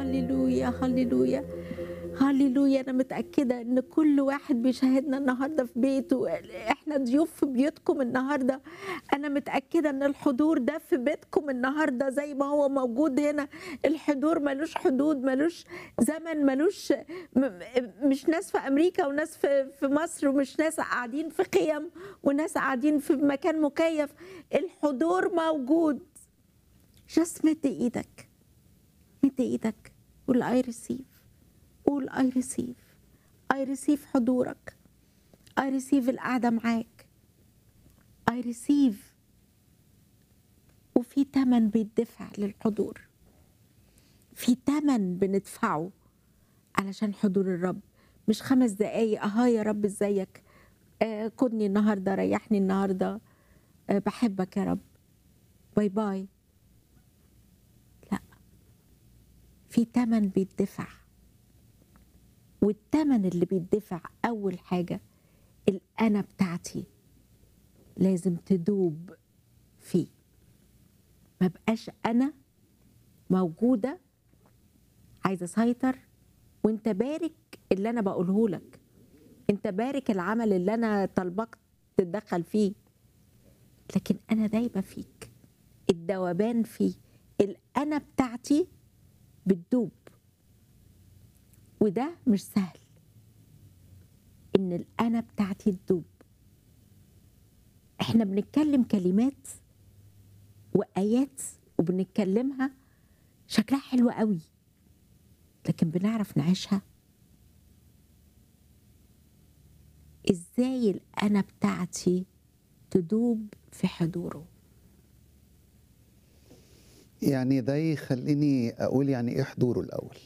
هللويا هللويا هللويا انا متاكده ان كل واحد بيشاهدنا النهارده في بيته احنا ضيوف في بيوتكم النهارده انا متاكده ان الحضور ده في بيتكم النهارده زي ما هو موجود هنا الحضور ملوش حدود ملوش زمن ملوش م- مش ناس في امريكا وناس في في مصر ومش ناس قاعدين في خيم وناس قاعدين في مكان مكيف الحضور موجود جست مد ايدك مد ايدك قول اي ريسيف قول اي ريسيف اي ريسيف حضورك اي ريسيف القعده معاك اي ريسيف وفي تمن بيدفع للحضور في تمن بندفعه علشان حضور الرب مش خمس دقايق اها يا رب ازيك آه خدني النهارده ريحني النهارده آه بحبك يا رب باي باي لا في تمن بيدفع والتمن اللي بيدفع اول حاجه الانا بتاعتي لازم تدوب فيه ما بقاش انا موجوده عايزه اسيطر وانت بارك اللي انا بقوله لك انت بارك العمل اللي انا طالبك تتدخل فيه لكن انا دايبه فيك الدوبان فيه الانا بتاعتي بتدوب وده مش سهل ان الانا بتاعتي تدوب احنا بنتكلم كلمات وايات وبنتكلمها شكلها حلو قوي لكن بنعرف نعيشها ازاي الانا بتاعتي تدوب في حضوره يعني ده يخليني اقول يعني ايه حضوره الاول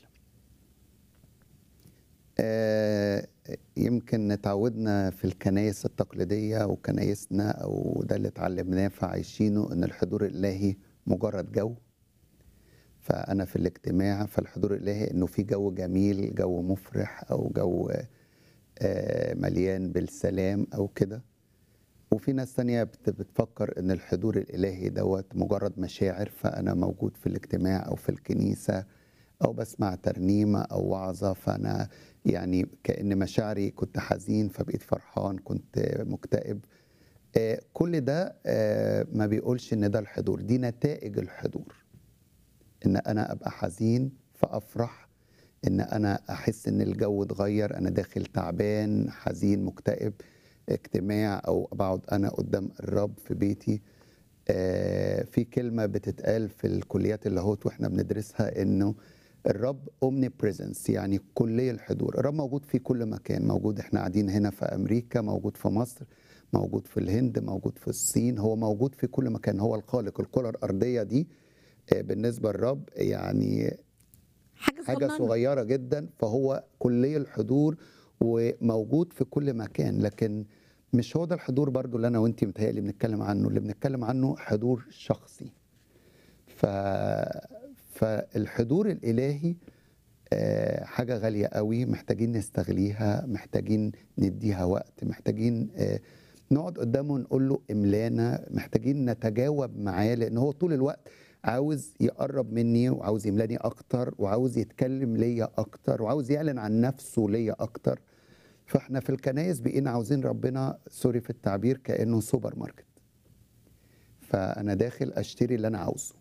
آه يمكن اتعودنا في الكنايس التقليديه وكنايسنا او ده اللي اتعلمناه فعايشينه ان الحضور الالهي مجرد جو فانا في الاجتماع فالحضور الالهي انه في جو جميل جو مفرح او جو آه مليان بالسلام او كده وفي ناس تانية بت- بتفكر ان الحضور الالهي دوت مجرد مشاعر فانا موجود في الاجتماع او في الكنيسة او بسمع ترنيمة او وعظة فانا يعني كأن مشاعري كنت حزين فبقيت فرحان كنت مكتئب آه، كل ده آه، ما بيقولش ان ده الحضور دي نتائج الحضور ان انا ابقى حزين فافرح ان انا احس ان الجو اتغير انا داخل تعبان حزين مكتئب اجتماع او بقعد انا قدام الرب في بيتي آه، في كلمه بتتقال في الكليات اللاهوت واحنا بندرسها انه الرب اومني بريزنس يعني كلي الحضور الرب موجود في كل مكان موجود احنا قاعدين هنا في امريكا موجود في مصر موجود في الهند موجود في الصين هو موجود في كل مكان هو الخالق الكره الارضيه دي آه، بالنسبه للرب يعني حاجه حاجه صغننه صغيره جدا فهو كلي الحضور وموجود في كل مكان لكن مش هو ده الحضور برضو اللي انا وانتي متهيألي بنتكلم عنه اللي بنتكلم عنه حضور شخصي ف... فالحضور الالهي آه، حاجه غاليه قوي محتاجين نستغليها محتاجين نديها وقت محتاجين آه، نقعد قدامه نقول له املانا محتاجين نتجاوب معاه لان هو طول الوقت عاوز يقرب مني وعاوز يملاني اكتر وعاوز يتكلم ليا اكتر وعاوز يعلن عن نفسه ليا اكتر فاحنا في الكنايس بقينا عاوزين ربنا سوري في التعبير كانه سوبر ماركت فانا داخل اشتري اللي انا عاوزه